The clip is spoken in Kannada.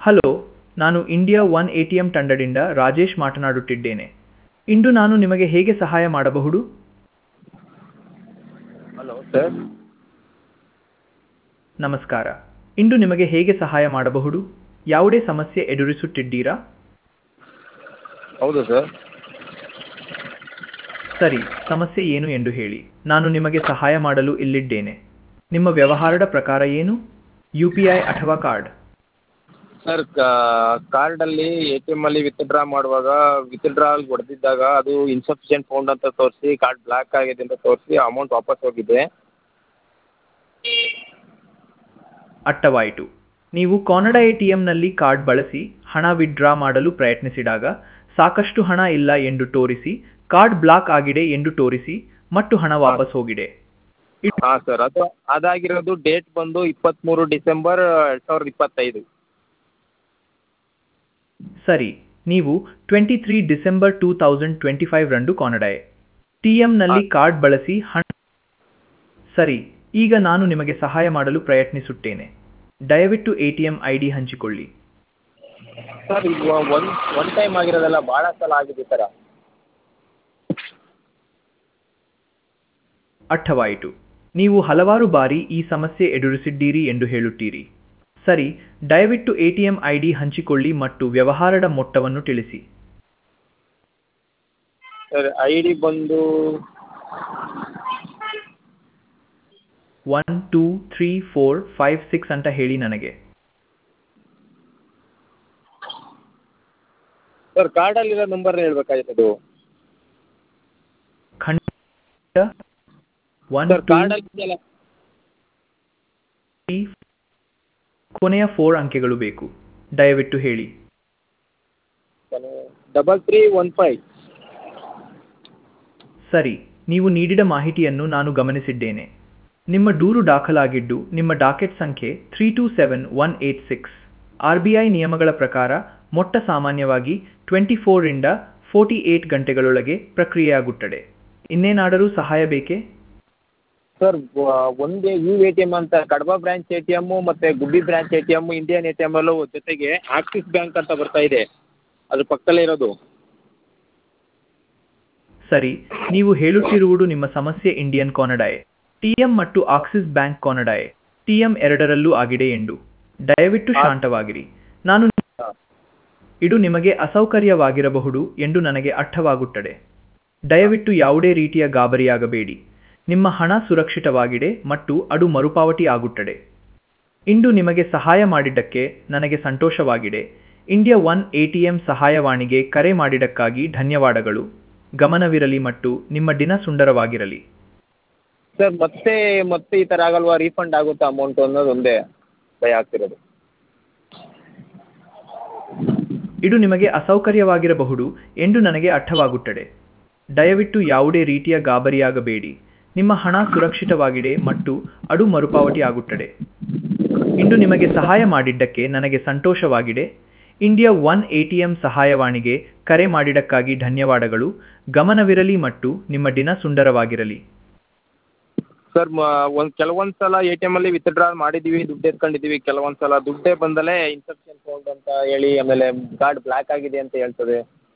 ಹಲೋ ನಾನು India one A T M ತಂಡದಿಂದ ರಾಜೇಶ್ ಮಾತನಾಡುತ್ತಿದ್ದೇನೆ ಇಂದು ನಾನು ನಿಮಗೆ ಹೇಗೆ ಸಹಾಯ ಮಾಡಬಹುದು ಹಲೋ ಸರ್ ನಮಸ್ಕಾರ ಇಂದು ನಿಮಗೆ ಹೇಗೆ ಸಹಾಯ ಮಾಡಬಹುದು ಯಾವುದೇ ಸಮಸ್ಯೆ ಎದುರಿಸುತ್ತಿದ್ದೀರಾ ಹೌದು ಸರ್ ಸರಿ ಸಮಸ್ಯೆ ಏನು ಎಂದು ಹೇಳಿ ನಾನು ನಿಮಗೆ ಸಹಾಯ ಮಾಡಲು ಇಲ್ಲಿದ್ದೇನೆ ನಿಮ್ಮ ವ್ಯವಹಾರದ ಪ್ರಕಾರ ಏನು ಯು ಪಿ ಐ ಅಥವಾ ಕಾರ್ಡ್ ಸರ್ ಕಾರ್ಡಲ್ಲಿ ಎ ಟಿ ಎಮ್ಮಲ್ಲಿ ವಿತ್ಡ್ರಾ ಮಾಡುವಾಗ ವಿತ್ಡ್ರಾ ಹೊಡೆದಿದ್ದಾಗ ಅದು ಇನ್ಸಫಿಷಿಯೆಂಟ್ ಫೌಂಡ್ ಅಂತ ತೋರಿಸಿ ಕಾರ್ಡ್ ಬ್ಲ್ಯಾಕ್ ಆಗಿದೆ ಅಂತ ತೋರಿಸಿ ಅಮೌಂಟ್ ವಾಪಸ್ ಹೋಗಿದೆ ಅರ್ಥವಾಯಿತು ನೀವು ಕಾನಡ ಎ ಟಿ ಎಂನಲ್ಲಿ ಕಾರ್ಡ್ ಬಳಸಿ ಹಣ ವಿತ್ಡ್ರಾ ಮಾಡಲು ಪ್ರಯತ್ನಿಸಿದಾಗ ಸಾಕಷ್ಟು ಹಣ ಇಲ್ಲ ಎಂದು ತೋರಿಸಿ ಕಾರ್ಡ್ ಬ್ಲಾಕ್ ಆಗಿದೆ ಎಂದು ತೋರಿಸಿ ಮತ್ತು ಹಣ ವಾಪಸ್ ಹೋಗಿದೆ ಹಾಂ ಸರ್ ಅದು ಅದಾಗಿರೋದು ಡೇಟ್ ಬಂದು ಇಪ್ಪತ್ತ್ಮೂರು ಡಿಸೆಂಬರ್ ಎರಡು ಸಾವಿರದ ಇಪ್ಪತ್ತೈದು ಸರಿ ನೀವು twenty three December two thousand twenty five ರಂದು ಕಾನಡಾಯ್ ಟಿ ಎಂನಲ್ಲಿ ಕಾರ್ಡ್ ಬಳಸಿ ಹಣ ಸರಿ ಈಗ ನಾನು ನಿಮಗೆ ಸಹಾಯ ಮಾಡಲು ಪ್ರಯತ್ನಿಸುತ್ತೇನೆ ದಯವಿಟ್ಟು A T M I D ಹಂಚಿಕೊಳ್ಳಿ ಸರ್ ಈಗ ಒನ್ ಒನ್ ಟೈಮ್ ಆಗಿರೋದಲ್ಲ ಭಾಳ ಸಲ ಆಗಿದೆ ಈ ಥರ ಅರ್ಥವಾಯಿತು ನೀವು ಹಲವಾರು ಬಾರಿ ಈ ಸಮಸ್ಯೆ ಎದುರಿಸಿದ್ದೀರಿ ಎಂದು ಹೇಳುತ್ತೀರಿ ಸರಿ ದಯವಿಟ್ಟು A T M I D ಹಂಚಿಕೊಳ್ಳಿ ಮತ್ತು ವ್ಯವಹಾರದ ಮೊತ್ತವನ್ನು ತಿಳಿಸಿ ಸರ್ ಐ ಡಿ ಬಂದು one two three four five six ಅಂತ ಹೇಳಿ ನನಗೆ ಸರ್ ಕಾರ್ಡಲ್ಲಿರೋ ನಂಬರ್ ಹೇಳ್ಬೇಕಾಗಿತ್ತು ಅದು ಖಂಡಿತ ಒನ್ ಸರ್ ಟೂ ಕಾರ್ಡಲ್ಲಿ ಇದೆಯಲ್ಲ ತ್ರೀ ಕೊನೆಯ ಫೋರ್ ಅಂಕೆಗಳು ಬೇಕು ದಯವಿಟ್ಟು ಹೇಳಿ ಡಬಲ್ ತ್ರೀ ಒನ್ ಫೈವ್ ಸರಿ ನೀವು ನೀಡಿದ ಮಾಹಿತಿಯನ್ನು ನಾನು ಗಮನಿಸಿದ್ದೇನೆ ನಿಮ್ಮ ದೂರು ದಾಖಲಾಗಿದ್ದು ನಿಮ್ಮ ಡಾಕೆಟ್ ಸಂಖ್ಯೆ three two seven one eight six R B I ನಿಯಮಗಳ ಪ್ರಕಾರ ಮೊಟ್ಟ ಸಾಮಾನ್ಯವಾಗಿ ಟ್ವೆಂಟಿ ಫೋರಿಂದ ಫೋರ್ಟಿ ಏಟ್ ಗಂಟೆಗಳೊಳಗೆ ಪ್ರಕ್ರಿಯೆಯಾಗುತ್ತದೆ ಇನ್ನೇನಾದರೂ ಸಹಾಯ ಬೇಕೇ ಸರ್ ಒಂದೇ ಯು ಎ ಟಿ ಎಮ್ ಅಂತ Kadaba branch A T M ಮತ್ತು Gubbi branch A T M Indian A T ಎಮ್ಮಲ್ಲೂ ಜೊತೆಗೆ ಆಕ್ಸಿಸ್ ಬ್ಯಾಂಕ್ ಅಂತ ಬರ್ತಾ ಇದೆ ಅದ್ರ ಪಕ್ಕದಲ್ಲೇ ಇರೋದು ಸರಿ ನೀವು ಹೇಳುತ್ತಿರುವುದು ನಿಮ್ಮ ಸಮಸ್ಯೆ ಇಂಡಿಯನ್ ಕಾನಡಾಯ್ ಟಿಎಂ ಮತ್ತು ಆಕ್ಸಿಸ್ ಬ್ಯಾಂಕ್ ಕಾನಡಾಯ್ ಟಿಎಂ ಎರಡರಲ್ಲೂ ಆಗಿದೆ ಎಂದು ದಯವಿಟ್ಟು ಶಾಂತವಾಗಿರಿ ನಾನು ಇದು ನಿಮಗೆ ಅಸೌಕರ್ಯವಾಗಿರಬಹುದು ಎಂದು ನನಗೆ ಅರ್ಥವಾಗುತ್ತದೆ ದಯವಿಟ್ಟು ಯಾವುದೇ ರೀತಿಯ ಗಾಬರಿಯಾಗಬೇಡಿ ನಿಮ್ಮ ಹಣ ಸುರಕ್ಷಿತವಾಗಿದೆ ಮತ್ತು ಅದು ಮರುಪಾವತಿ ಆಗುತ್ತದೆ ಇಂದು ನಿಮಗೆ ಸಹಾಯ ಮಾಡಿದ್ದಕ್ಕೆ ನನಗೆ ಸಂತೋಷವಾಗಿದೆ India one A T M ಸಹಾಯವಾಣಿಗೆ ಕರೆ ಮಾಡಿದ್ದಕ್ಕಾಗಿ ಧನ್ಯವಾದಗಳು ಗಮನವಿರಲಿ ಮತ್ತು ನಿಮ್ಮ ದಿನ ಸುಂದರವಾಗಿರಲಿ ಸರ್ ಮತ್ತೆ ಮತ್ತೆ ಈ ಥರ ಆಗಲ್ವಾ ರೀಫಂಡ್ ಆಗುತ್ತಾ ಅಮೌಂಟು ಅನ್ನೋದು ಒಂದೇ ಭಯ ಆಗ್ತಿರೋದು ಇದು ನಿಮಗೆ ಅಸೌಕರ್ಯವಾಗಿರಬಹುದು ಎಂದು ನನಗೆ ಅರ್ಥವಾಗುತ್ತದೆ ದಯವಿಟ್ಟು ಯಾವುದೇ ರೀತಿಯ ಗಾಬರಿಯಾಗಬೇಡಿ ನಿಮ್ಮ ಹಣ ಸುರಕ್ಷಿತವಾಗಿದೆ ಮತ್ತು ಅದು ಮರುಪಾವತಿ ಆಗುತ್ತದೆ ಇಂದು ನಿಮಗೆ ಸಹಾಯ ಮಾಡಿದ್ದಕ್ಕೆ ನನಗೆ ಸಂತೋಷವಾಗಿದೆ India one A T M ಸಹಾಯವಾಣಿಗೆ ಕರೆ ಮಾಡಿದ್ದಕ್ಕಾಗಿ ಧನ್ಯವಾದಗಳು ಗಮನವಿರಲಿ ಮತ್ತು ನಿಮ್ಮ ದಿನ ಸುಂದರವಾಗಿರಲಿ ಸರ್ ಮ ಒಂದು ಕೆಲವೊಂದು ಸಲ ಎ ಟಿ ಎಮ್ಮಲ್ಲಿ ವಿತ್ಡ್ರಾ ಮಾಡಿದ್ದೀವಿ ದುಡ್ಡು ಎತ್ಕೊಂಡಿದ್ದೀವಿ ಕೆಲವೊಂದು ಸಲ ದುಡ್ಡೇ ಬಂದಲೇ ಇನ್ಸಫಿಷಿಯೆಂಟ್ ಫೌಂಡ್ ಅಂತ ಹೇಳಿ ಆಮೇಲೆ ಕಾರ್ಡ್ ಬ್ಲ್ಯಾಕ್ ಆಗಿದೆ ಅಂತ ಹೇಳ್ತದೆ